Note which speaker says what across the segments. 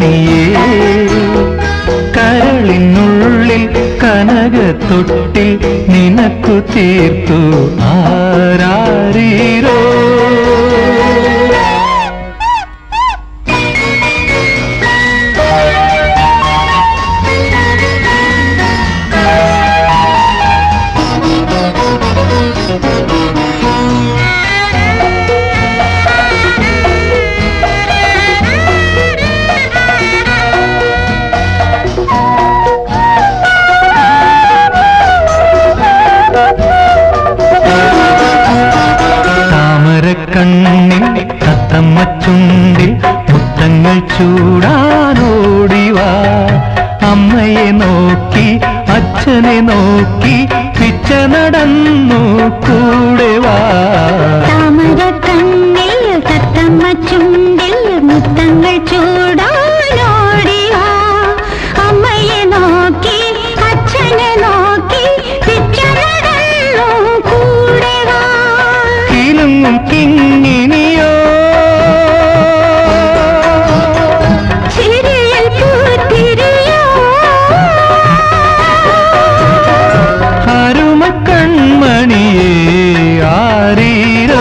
Speaker 1: കൺമണിയേ കരളിനുള്ളിൽ കനകത്തൊട്ടിൽ നിനക്കു തീർത്തു ആരാരീരോ താമരക്കണ്ണിൽ തത്തമ്മ ചുണ്ടിൽ മുത്തങ്ങൾ ചൂടാനോടിവാ അമ്മയെ നോക്കി അച്ഛനെ നോക്കി പിച്ച നടന്നു കൂടെ വാ
Speaker 2: താമരക്കണ്ണിൽ തത്തമ്മ ചുണ്ടിൽ മുത്തങ്ങൾ ചൂടാനോടിവാ അമ്മയെ നോക്കി അച്ഛനെ നോക്കി പിച്ച നടന്നു കൂടെ വാ
Speaker 1: കിലുങ്ങും കിങ്ങിനിയോ
Speaker 2: ചിരിയിൽ പൂത്തിരിയോ
Speaker 1: അരുമ കൺമണിയേ ആരീരോ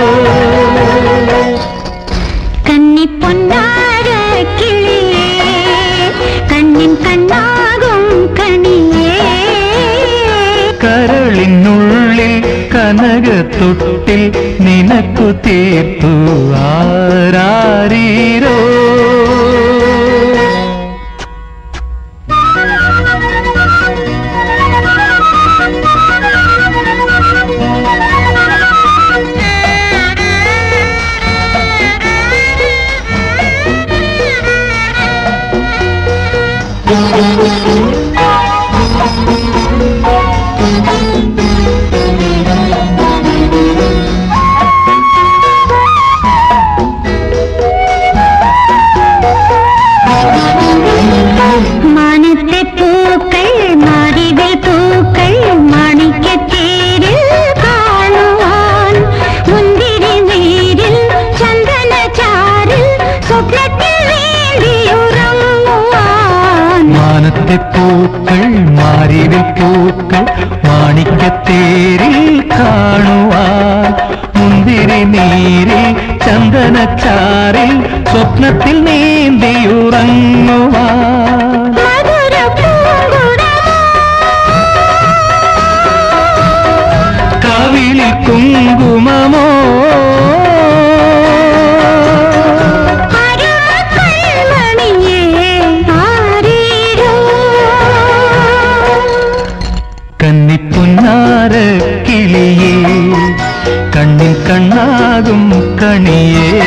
Speaker 2: കന്നിപ്പൊന്നാര കിളിയേ കണ്ണിൻ കണ്ണാകും കണിയേ
Speaker 1: കരളിനുള്ളിൽ കനകത്തൊട്ടിൽ നിനക്കു തീർത്തു ആരാരീരോ
Speaker 2: മാനത്തെ പൂക്കൾ മാറിവിൽ പൂക്കൾ മാണിക്കത്തേരിൽ കാണുവാൻ മുന്തിരി നീരിൽ ചന്ദനചാരിൽ സ്വപ്നത്തിൽ വേണ്ടിയുറങ്ങുവാൻ
Speaker 1: മാനത്തെ പൂക്കൾ മാരിവിൽ പൂക്കൾ മാണിക്കത്തേരിൽ കാണുവാൻ മുന്തിരി നീരിൽ ചന്ദനച്ചാറിൽ സ്വപ്നത്തിൽ നീന്തിയുറങ്ങുവാൻ
Speaker 2: മധുര
Speaker 1: കവിളിൽ കുങ്കുമമോ
Speaker 2: അരുമക്കൺമണിയേ ആരീരോ
Speaker 1: കന്നിപ്പുന്നാര കിളിയേ കണ്ണിൽ കണ്ണാകും കണിയേ